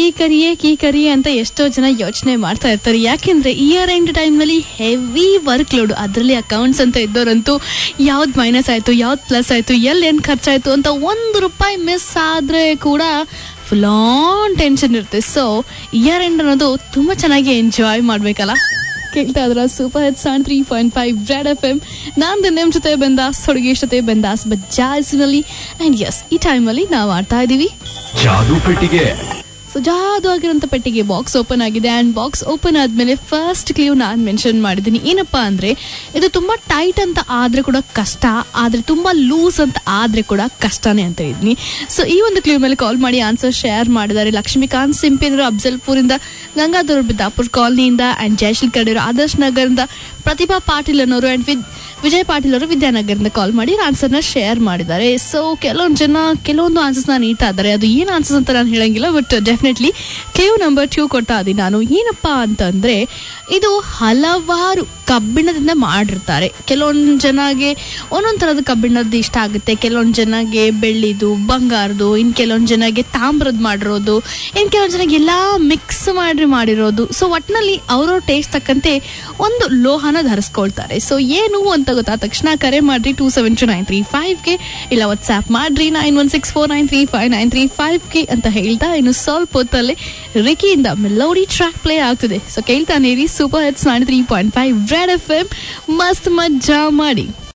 key ಕರಿಯೇ key ಕರಿಯೇ ಅಂತ ಎಷ್ಟೋ ಜನ ಯೋಚನೆ ಮಾಡ್ತಾ ಇರ್ತಾರೆ ಯಾಕೆಂದ್ರೆ ಇಯರ್ ಎಂಡ್ ಟೈಮ್ನಲ್ಲಿ ಹೆವಿ ವರ್ಕ್ ಲೋಡ್ ಅದರಲ್ಲಿ ಅಕೌಂಟ್ಸ್ ಅಂತ ಇದ್ದವರಂತೂ ಯಾವ್ದು ಮೈನಸ್ ಆಯಿತು ಯಾವ್ದು ಪ್ಲಸ್ ಆಯಿತು ಎಲ್ಲಿ ಏನು ಖರ್ಚಾಯಿತು ಅಂತ ಒಂದು ರೂಪಾಯಿ ಮಿಸ್ ಆದರೆ ಕೂಡ ಫುಲ್ ಆನ್ ಟೆನ್ಷನ್ ಇರುತ್ತೆ ಸೊ ಇಯರ್ ಎಂಡ್ ಅನ್ನೋದು ತುಂಬ ಚೆನ್ನಾಗಿ ಎಂಜಾಯ್ ಮಾಡಬೇಕಲ್ಲ ಕೇಳ್ತಾ ಇದ್ರ super hit seven three point five red F M ನಾನು ನಿಮ್ ಜೊತೆ ಬಂದಾಸ್ ಹುಡುಗಿ ಜೊತೆ ಬಂದಾಸ್ ಬಜ್ಜಾಸಿನಲ್ಲಿ ಆ್ಯಂಡ್ ಎಸ್ ಈ ಟೈಮಲ್ಲಿ ನಾವು ಆಡ್ತಾ ಇದ್ದೀವಿ ಜಾದು ಪೆಟ್ಟಿಗೆ ಸೊ ಆಗಿರೋಂಥ ಪೆಟ್ಟಿಗೆ ಬಾಕ್ಸ್ ಓಪನ್ ಆಗಿದೆ ಆ್ಯಂಡ್ ಬಾಕ್ಸ್ ಓಪನ್ ಆದಮೇಲೆ ಫಸ್ಟ್ ಕ್ಲೀವ್ ನಾನು ಮೆನ್ಷನ್ ಮಾಡಿದ್ದೀನಿ ಏನಪ್ಪ ಅಂದರೆ ಇದು ತುಂಬ ಟೈಟ್ ಅಂತ ಆದರೆ ಕೂಡ ಕಷ್ಟ ಆದರೆ ತುಂಬ ಲೂಸ್ ಅಂತ ಆದರೆ ಕೂಡ ಕಷ್ಟನೇ ಅಂತ ಹೇಳಿದ್ನಿ ಸೊ ಈ ಒಂದು ಕ್ಲೀವ್ ಮೇಲೆ ಕಾಲ್ ಮಾಡಿ ಆನ್ಸರ್ ಶೇರ್ ಮಾಡಿದ್ದಾರೆ ಲಕ್ಷ್ಮೀಕಾಂತ್ ಸಿಂಪೇಂದ್ರ ಅಫ್ಜಲ್ಪುರಿಂದ ಗಂಗಾಧರ್ ಬಿದ್ದಾಪುರ್ ಕಾಲನಿಯಿಂದ ಆ್ಯಂಡ್ ಜಯಶ್ರೀ ಕಡೇರು ಆದರ್ಶ್ ನಗರಿಂದ ಪ್ರತಿಭಾ ಪಾಟೀಲ್ ಅನ್ನೋರು ಆ್ಯಂಡ್ ವಿದ್ ವಿಜಯ್ ಪಾಟೀಲ್ ಅವರು ವಿದ್ಯಾನಗರದಿಂದ ಕಾಲ್ ಮಾಡಿ ಆನ್ಸರ್ನ ಶೇರ್ ಮಾಡಿದ್ದಾರೆ ಸೊ ಕೆಲವೊಂದು ಜನ ಕೆಲವೊಂದು ಆನ್ಸರ್ಸ್ನ ನೀಡ್ತಾ ಇದ್ದಾರೆ ಅದು ಏನು ಆನ್ಸರ್ಸ್ ಅಂತ ನಾನು ಹೇಳಂಗಿಲ್ಲ but definitely clue number two ಕೊಡ್ತಾ ಇದ್ದೀನಿ ನಾನು ಏನಪ್ಪ ಅಂತಂದರೆ ಇದು ಹಲವಾರು ಕಬ್ಬಿಣದಿಂದ ಮಾಡಿರ್ತಾರೆ ಕೆಲವೊಂದು ಜನಗೆ ಒಂದೊಂದು ಥರದ ಕಬ್ಬಿಣದ್ದು ಇಷ್ಟ ಆಗುತ್ತೆ ಕೆಲವೊಂದು ಜನಗೆ ಬೆಳ್ಳಿದು ಬಂಗಾರದು ಇನ್ನು ಕೆಲವೊಂದು ಜನಗೆ ತಾಮ್ರದ ಮಾಡಿರೋದು ಇನ್ನು ಕೆಲವೊಂದು ಜನಗೆ ಎಲ್ಲ ಮಿಕ್ಸ್ ಮಾಡಿ ಮಾಡಿರೋದು ಸೊ ಒಟ್ಟಿನಲ್ಲಿ ಅವ್ರವ್ರ ಟೇಸ್ಟ್ ತಕ್ಕಂತೆ ಒಂದು ಲೋಹನ ಧರಿಸ್ಕೊಳ್ತಾರೆ ಸೊ ಏನು ಅಂತ ಗೊತ್ತಾದ ತಕ್ಷಣ ಕರೆ ಮಾಡ್ರಿ two seven two nine three ಫೈವ್ಗೆ ಇಲ್ಲ ವಾಟ್ಸ್ಆ್ಯಪ್ ಮಾಡ್ರಿ nine one six four nine three five nine three ಫೈವ್ಗೆ ಅಂತ ಹೇಳ್ತಾ ಇನ್ನು ಸ್ವಲ್ಪ ಹೊತ್ತಲ್ಲೇ ರಿಕಿಯಿಂದ ಮೆಲೋಡಿ ಟ್ರ್ಯಾಕ್ ಪ್ಲೇ ಆಗ್ತದೆ ಸೊ ಕೇಳ್ತಾನೆ ರೀ super hits nine three point five red F M ಮಸ್ತ್ ಮಜ್ಜಾ ಮಾಡಿ